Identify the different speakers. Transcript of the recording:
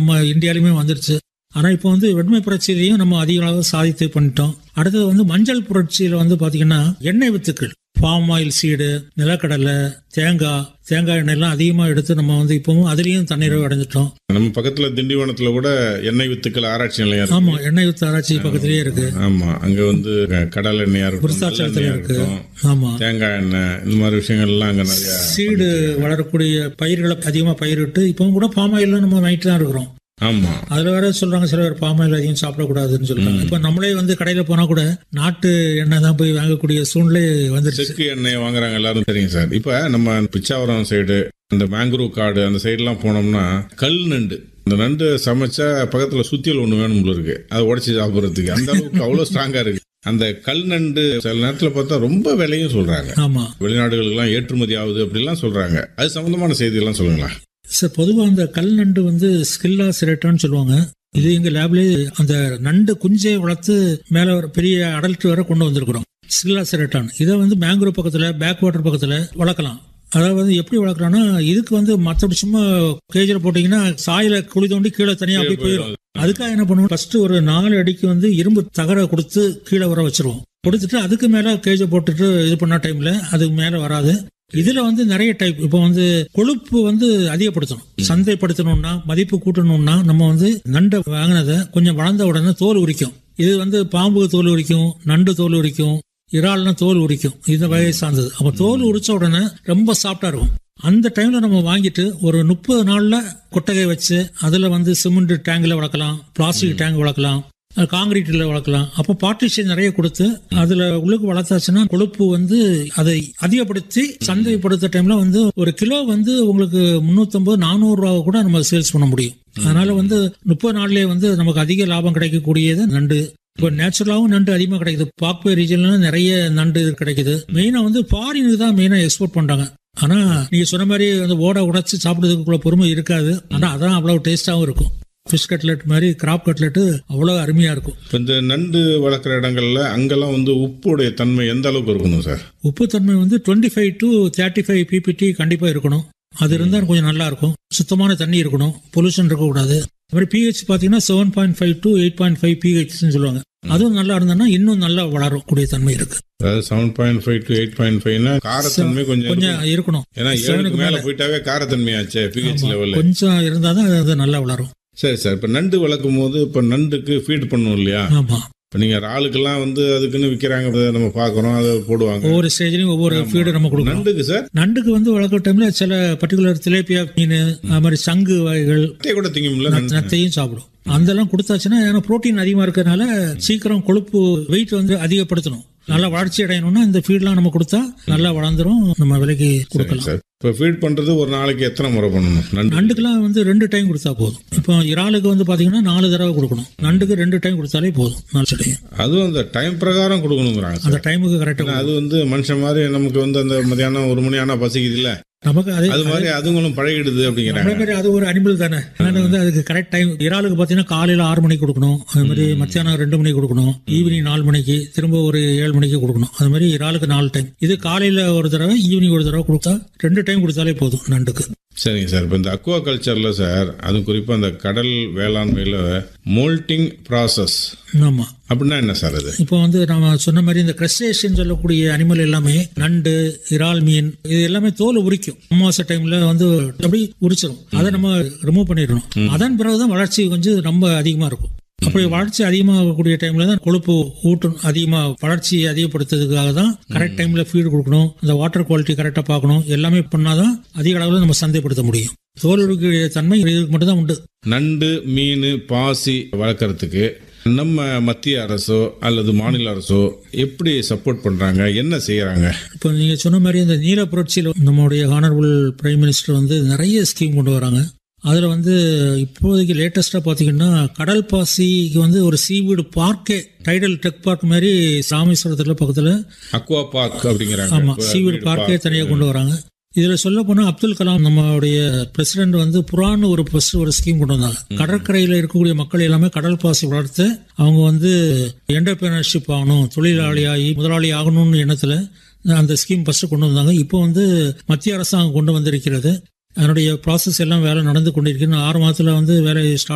Speaker 1: நம்ம இந்தியாலுமே வந்துருச்சு ஆனா இப்போ வந்து வெண்மை புரட்சியிலையும் நம்ம அதிக அளவு சாதித்து பண்ணிட்டோம் அடுத்தது வந்து மஞ்சள் புரட்சியில வந்து பாத்தீங்கன்னா எண்ணெய் வித்துக்கள் பாம் ஆயில் சீடு நிலக்கடலை தேங்காய் தேங்காய் எண்ணெய் எல்லாம் அதிகமா எடுத்து நம்ம வந்து இப்பவும் அதுலயும் தண்ணீரை அடைஞ்சிட்டோம்
Speaker 2: நம்ம பக்கத்துல திண்டிவனத்துல கூட எண்ணெய் வித்துக்கள் ஆராய்ச்சி நிலையம் இருக்கு.
Speaker 1: ஆமா எண்ணெய் வித்து ஆராய்ச்சி பக்கத்திலேயே இருக்கு
Speaker 2: ஆமா அங்க வந்து கடல் எண்ணெயா இருக்கட்டும்
Speaker 1: விருத்தாச்சலத்துல
Speaker 2: நல்லெண்ணெயா
Speaker 1: இருக்கு
Speaker 2: இருக்கட்டும்
Speaker 1: ஆமா
Speaker 2: தேங்காய் எண்ணெய் இந்த மாதிரி விஷயங்கள்லாம் அங்க நிறைய
Speaker 1: சீடு வளரக்கூடிய பயிர்களை அதிகமா பயிரிட்டு இப்பவும் கூட பாம் ஆயில் நம்ம வாங்கிட்டு தான் இருக்கிறோம்
Speaker 2: ஆமா
Speaker 1: அதுல வேற சொல்றாங்க சில பேர் பாம் ஆயில் அதிகம் சாப்பிடக்கூடாதுன்னு சொல்றாங்க இப்ப நம்மளே வந்து கடையில போனா கூட நாட்டு எண்ணெய் தான் போய் வாங்கக்கூடிய சூழ்நிலை வந்துருச்சு
Speaker 2: செக்கு எண்ணெய் வாங்குறாங்க எல்லாரும் தெரியும் சார் இப்ப நம்ம பிச்சாவரம் சைடு அந்த மேங்க்ரூவ் காடு அந்த சைடுலாம் போனோம்னா கல் நண்டு இந்த நண்டு சமைச்சா பக்கத்துல சுத்தியல் ஒண்ணு வேணும் போல இருக்கு அதை உடைச்சு சாப்பிடுறதுக்கு அந்த அளவுக்கு அவ்வளவு ஸ்ட்ராங்கா இருக்கு அந்த கல் நண்டு சில நேரத்துல பார்த்தா ரொம்ப விலையும் சொல்றாங்க
Speaker 1: ஆமா
Speaker 2: வெளிநாடுகளுக்கெல்லாம் ஏற்றுமதி ஆகுது அப்படிலாம் சொல்றாங்க அது சம்பந்தமான செய்தி எல்லாம் சொல்லுங்களா
Speaker 1: சார் பொதுவா அந்த கல் நண்டு வந்து ஸ்கில்லா சிரட்டான்னு சொல்லுவாங்க இது எங்க லேப்லயே அந்த நண்டு குஞ்சை வளர்த்து மேல ஒரு பெரிய அடல்ட் வரை கொண்டு வந்திருக்கிறோம் ஸ்கில்லா சிரட்டான் இதை வந்து மேங்க்ரோவ் பக்கத்துல பேக் வாட்டர் பக்கத்துல வளர்க்கலாம் அதாவது வந்து எப்படி வளர்க்கலாம்னா இதுக்கு வந்து மற்றபடி சும்மா கேஜில் போட்டீங்கன்னா சாயில குழி தோண்டி கீழே தனியா அப்படியே போயிடும் அதுக்காக என்ன பண்ணுவோம் ஃபர்ஸ்ட் ஒரு நாலு அடிக்கு வந்து இரும்பு தகர கொடுத்து கீழே வர வச்சிருவோம் கொடுத்துட்டு அதுக்கு மேல கேஜ போட்டுட்டு இது பண்ண டைம்ல அதுக்கு மேல வராது இதுல வந்து நிறைய டைப் இப்போ வந்து கொழுப்பு வந்து அதிகப்படுத்தணும் சந்தைப்படுத்தணும்னா மதிப்பு கூட்டணும்னா நம்ம வந்து நண்டை வாங்கினதை கொஞ்சம் வளர்ந்த உடனே தோல் உரிக்கும் இது வந்து பாம்பு தோல் உரிக்கும் நண்டு தோல் உரிக்கும் இறால்னா தோல் உரிக்கும் இந்த வகையை சார்ந்தது அப்ப தோல் உரிச்ச உடனே ரொம்ப சாஃப்டா இருக்கும் அந்த டைம்ல நம்ம வாங்கிட்டு ஒரு முப்பது நாள்ல கொட்டகை வச்சு அதுல வந்து சிமெண்ட் டேங்க்ல வளர்க்கலாம் பிளாஸ்டிக் டேங்க் வளர்க்கலாம் காங்கிரீட்ல வளர்க்கலாம் அப்போ பார்ட்டிஷன் நிறைய கொடுத்து அதுல உள்ளுக்கு வளர்த்தாச்சுன்னா கொழுப்பு வந்து அதை அதிகப்படுத்தி சந்தைப்படுத்த டைம்ல வந்து ஒரு கிலோ வந்து உங்களுக்கு முன்னூத்தம்பது நானூறு ரூபா கூட நம்ம சேல்ஸ் பண்ண முடியும் அதனால வந்து முப்பது நாள்லயே வந்து நமக்கு அதிக லாபம் கிடைக்கக்கூடியது நண்டு இப்போ நேச்சுரலாவும் நண்டு அதிகமாக கிடைக்குது பாக்வே ரீஜன்ல நிறைய நண்டு கிடைக்குது மெயினா வந்து ஃபாரினுக்கு தான் மெயினா எக்ஸ்போர்ட் பண்றாங்க ஆனா நீங்க சொன்ன மாதிரி அந்த ஓட உடைச்சு சாப்பிடுறதுக்குள்ள பொறுமை இருக்காது ஆனா அதான் அவ்வளவு டேஸ்டாவும் இருக்கும் ஃபிஷ் கட்லெட் மாதிரி கிராப் கட்லெட் அவ்வளவு அருமையா இருக்கும்
Speaker 2: இப்ப இந்த நண்டு வளர்க்குற இடங்கள்ல அங்கெல்லாம் வந்து உப்புடைய தன்மை எந்த அளவுக்கு இருக்கணும் சார்
Speaker 1: உப்புத்தன்மை வந்து twenty five to thirty five PPT கண்டிப்பா இருக்கணும் அது இருந்தா கொஞ்சம் நல்லா இருக்கும் சுத்தமான தண்ணி இருக்கணும் பொல்யூஷன் இருக்கக்கூடாது அது மாதிரி பிஹெச் பாத்தீங்கன்னா seven point five to eight point five பிஹெச்னு சொல்லுவாங்க அதுவும் நல்லா இருந்ததுன்னா இன்னும் நல்லா வளரக்கூடிய தன்மை இருக்கு
Speaker 2: அதாவது seven point five to eight point ஃபைவ்னா காரத்தன்மை கொஞ்சம்
Speaker 1: கொஞ்சம்
Speaker 2: இருக்கும்.
Speaker 1: இருக்கணும்
Speaker 2: ஏன்னா ஏழுக்கு மேல போயிட்டாவே காரத்தன்மையாச்சே பிஹெச் லெவல்ல
Speaker 1: கொஞ்சம் இருந்தாதான் அது நல்லா வளரும்
Speaker 2: சரி சார் இப்ப நண்டு வளர்க்கும் போது இப்ப நண்டுக்கு ஃபீட் பண்ணும் இல்லையா
Speaker 1: ஆமா
Speaker 2: இப்ப நீங்க இறாலுக்கெல்லாம் வந்து அதுக்குன்னு விக்கிறாங்க அதை நம்ம பாக்குறோம் அதை போடுவாங்க
Speaker 1: ஒவ்வொரு ஸ்டேஜ்லயும் ஒவ்வொரு ஃபீடு நம்ம கொடுக்கணும்
Speaker 2: நண்டுக்கு சார்
Speaker 1: நண்டுக்கு வந்து வளர்க்குற டைம்ல சில பர்டிகுலர் திலேப்பியா மீன் அது மாதிரி சங்கு வகைகள்
Speaker 2: அட்டையை கூட திங்கும்ல நண்டு
Speaker 1: நத்தையும் சாப்பிடும் அதெல்லாம் கொடுத்தாச்சுன்னா ஏன்னா புரோட்டீன் அதிகமா இருக்கிறதுனால சீக்கிரம் கொழுப்பு வெயிட் வந்து அதிகப்படுத்தணும் நல்லா வளர்ச்சி அடையணும்னா இந்த ஃபீட்லாம் நம்ம கொடுத்தா நல்லா வளர்ந்துரும் நம்ம விலைக்கு கொடுக்கலாம்
Speaker 2: சார் இப்ப ஃபீட் பண்றது ஒரு நாளைக்கு எத்தனை முறை பண்ணணும் நண்டு
Speaker 1: நண்டுக்கெல்லாம் வந்து ரெண்டு டைம் கொடுத்தா போதும் இப்போ இறாலுக்கு வந்து பாத்தீங்கன்னா நாலு தடவை கொடுக்கணும் நண்டுக்கு ரெண்டு டைம் கொடுத்தாலே போதும் நாலு அடையும்
Speaker 2: அதுவும் அந்த டைம் பிரகாரம் கொடுக்கணுங்கிறாங்க சார்
Speaker 1: அந்த டைமுக்கு கரெக்டா
Speaker 2: ஏன்னா அது வந்து மனுஷன் மாதிரி நமக்கு வந்து அந்த மதியானம் ஒரு மணி ஆனா பசிக்குது இல்ல
Speaker 1: நமக்கு அதே
Speaker 2: அது மாதிரி அதுங்களும் பழகிடுது அப்படிங்கிறாங்க
Speaker 1: அதே மாதிரி அது ஒரு அனிமல் தானே அதனால வந்து அதுக்கு கரெக்ட் டைம் இறாலுக்கு பாத்தீங்கன்னா காலையில ஆறு மணிக்கு கொடுக்கணும் அது மாதிரி மத்தியானம் ரெண்டு மணிக்கு கொடுக்கணும் ஈவினிங் நாலு மணிக்கு திரும்ப ஒரு ஏழு மணிக்கு கொடுக்கணும் அது மாதிரி இறாலுக்கு நாலு டைம் இது காலையில ஒரு தடவை ஈவினிங் ஒரு தடவை கொடுத்தா ரெண்டு டைம் கொடுத்தாலே போதும் நண்டுக்கு
Speaker 2: சரிங்க சார் இப்போ இந்த அக்வா கல்ச்சர்ல சார் அது குறிப்பா அந்த கடல் வேளாண்மையில மோல்டிங் ப்ராசஸ்
Speaker 1: ஆமா
Speaker 2: அப்படின்னா என்ன சார் அது
Speaker 1: இப்போ வந்து நம்ம சொன்ன மாதிரி இந்த கிரஸ்டேஷன் சொல்லக்கூடிய அனிமல் எல்லாமே நண்டு இறால் மீன் இது எல்லாமே தோல் உரிக்கும் அமாவாசை டைம்ல வந்து அப்படி உரிச்சிடும் அதை நம்ம ரிமூவ் பண்ணிடணும் அதன் பிறகுதான் வளர்ச்சி கொஞ்சம் ரொம்ப அதிகமா இருக்கும் அப்படி வளர்ச்சி அதிகமாகக்கூடிய டைம்ல தான் கொழுப்பு ஊட்டும் அதிகமா வளர்ச்சி அதிகப்படுத்துறதுக்காக தான் கரெக்ட் டைம்ல ஃபீடு கொடுக்கணும் அந்த வாட்டர் குவாலிட்டி கரெக்டா பார்க்கணும் எல்லாமே பண்ணாதான் அதிக அளவில் நம்ம சந்தைப்படுத்த முடியும் தோல் உரிக்கக்கூடிய தன்மை இதுக்கு மட்டும் தான் உண்டு
Speaker 2: நண்டு மீன் பாசி வளர்க்கறதுக்கு நம்ம மத்திய அரசோ அல்லது மாநில அரசோ எப்படி சப்போர்ட் பண்றாங்க என்ன செய்யறாங்க
Speaker 1: இப்போ நீங்க சொன்ன மாதிரி இந்த நீல புரட்சியில் நம்மளுடைய ஹானரபுள் பிரைம் மினிஸ்டர் வந்து நிறைய ஸ்கீம் கொண்டு வராங்க அதுல வந்து இப்போதைக்கு லேட்டஸ்டா பாத்தீங்கன்னா கடல் பாசிக்கு வந்து ஒரு சீவீடு பார்க்கே டைடல் டெக் பார்க் மாதிரி ராமேஸ்வரத்துல பக்கத்துல
Speaker 2: அக்வா பார்க் அப்படிங்கிறாங்க
Speaker 1: ஆமா சீவீடு பார்க்கே தனியா கொண்டு வராங்க இதுல சொல்ல போனா அப்துல் கலாம் நம்மளுடைய பிரசிடென்ட் வந்து புறான்னு ஒரு ஃபர்ஸ்ட் ஒரு ஸ்கீம் கொண்டு வந்தாங்க கடற்கரையில இருக்கக்கூடிய மக்கள் எல்லாமே கடல் பாசி வளர்த்து அவங்க வந்து என்டர்பிரினர்ஷிப் ஆகணும் தொழிலாளி ஆகி முதலாளி ஆகணும்னு எண்ணத்துல அந்த ஸ்கீம் ஃபர்ஸ்ட் கொண்டு வந்தாங்க இப்போ வந்து மத்திய அரசாங்கம் கொண்டு வந்திருக்கிறது அதனுடைய ப்ராசஸ் எல்லாம் வேலை நடந்து கொண்டிருக்கு இன்னும் ஆறு மாதத்துல வந்து வேலை ஸ்டார்ட்